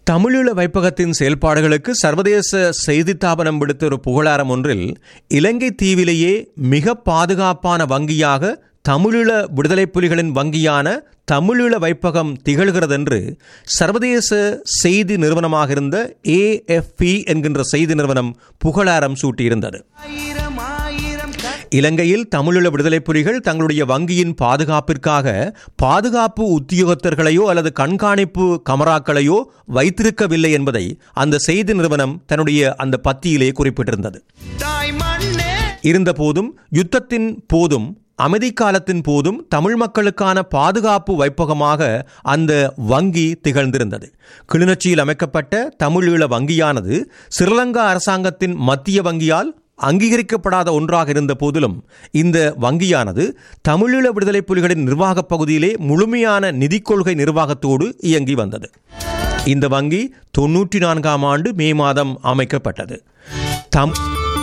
தமிழீழ வைப்பகத்தின் செயல்பாடுகளுக்கு சர்வதேச செய்தித்தாபனம் விடுத்த ஒரு புகழாரம் ஒன்றில் இலங்கை தீவிலேயே மிக பாதுகாப்பான வங்கியாக தமிழீழ விடுதலை புலிகளின் வங்கியான தமிழீழ வைப்பகம் திகழ்கிறதென்று சர்வதேச செய்தி நிறுவனமாக இருந்த ஏஎஃப்பி என்கின்ற செய்தி நிறுவனம் புகழாரம் சூட்டியிருந்தது ஆயிரம் ஆயிரம் இலங்கையில் தமிழீழ விடுதலை புலிகள் தங்களுடைய வங்கியின் பாதுகாப்பிற்காக பாதுகாப்பு உத்தியோகத்தர்களையோ அல்லது கண்காணிப்பு கமராக்களையோ வைத்திருக்கவில்லை என்பதை அந்த செய்தி நிறுவனம் தன்னுடைய அந்த பத்தியிலே குறிப்பிட்டிருந்தது தாய் மண்ணே இருந்தபோதும் யுத்தத்தின் போதும் அமைதி காலத்தின் போதும் தமிழ் மக்களுக்கான பாதுகாப்பு வைப்பகமாக அந்த வங்கி திகழ்ந்திருந்தது கிளிநொச்சியில் அமைக்கப்பட்ட தமிழீழ வங்கியானது ஸ்ரீலங்கா அரசாங்கத்தின் மத்திய வங்கியால் அங்கீகரிக்கப்படாத ஒன்றாக இருந்த போதிலும் இந்த வங்கியானது தமிழீழ விடுதலை புலிகளின் நிர்வாகப் பகுதியிலே முழுமையான நிதிக் கொள்கை நிர்வாகத்தோடு இயங்கி வந்தது இந்த வங்கி தொன்னூற்றி நான்காம் ஆண்டு மே மாதம் அமைக்கப்பட்டது தம்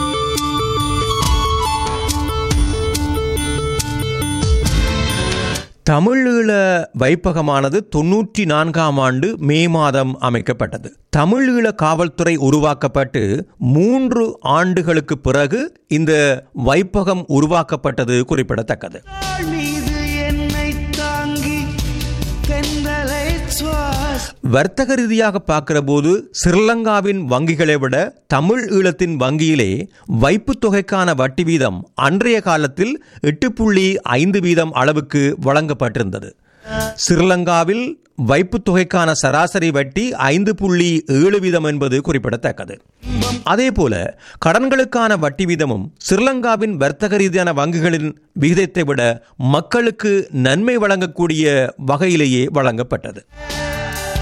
தமிழீழ வைப்பகமானது தொன்னூற்றி நான்காம் ஆண்டு மே மாதம் அமைக்கப்பட்டது தமிழீழ காவல்துறை உருவாக்கப்பட்டு மூன்று ஆண்டுகளுக்கு பிறகு இந்த வைப்பகம் உருவாக்கப்பட்டது குறிப்பிடத்தக்கது தாள் மீது என்னை தாங்கி தென்றலை சுவாஸ் வர்த்தக ரீதியாக பார்க்கிற போது ஸ்ரீலங்காவின் வங்கிகளை விட தமிழ் ஈழத்தின் வங்கியிலே வைப்புத் தொகைக்கான வட்டி வீதம் அன்றைய காலத்தில் எட்டு புள்ளி ஐந்து வீதம் அளவுக்கு வழங்கப்பட்டிருந்தது ஸ்ரீலங்காவில் வைப்புத் தொகைக்கான சராசரி வட்டி ஐந்து புள்ளி ஏழு வீதம் என்பது குறிப்பிடத்தக்கது அதேபோல கடன்களுக்கான வட்டி வீதமும் ஸ்ரீலங்காவின் வர்த்தக ரீதியான வங்கிகளின் விகிதத்தை விட மக்களுக்கு நன்மை வழங்கக்கூடிய வகையிலேயே வழங்கப்பட்டது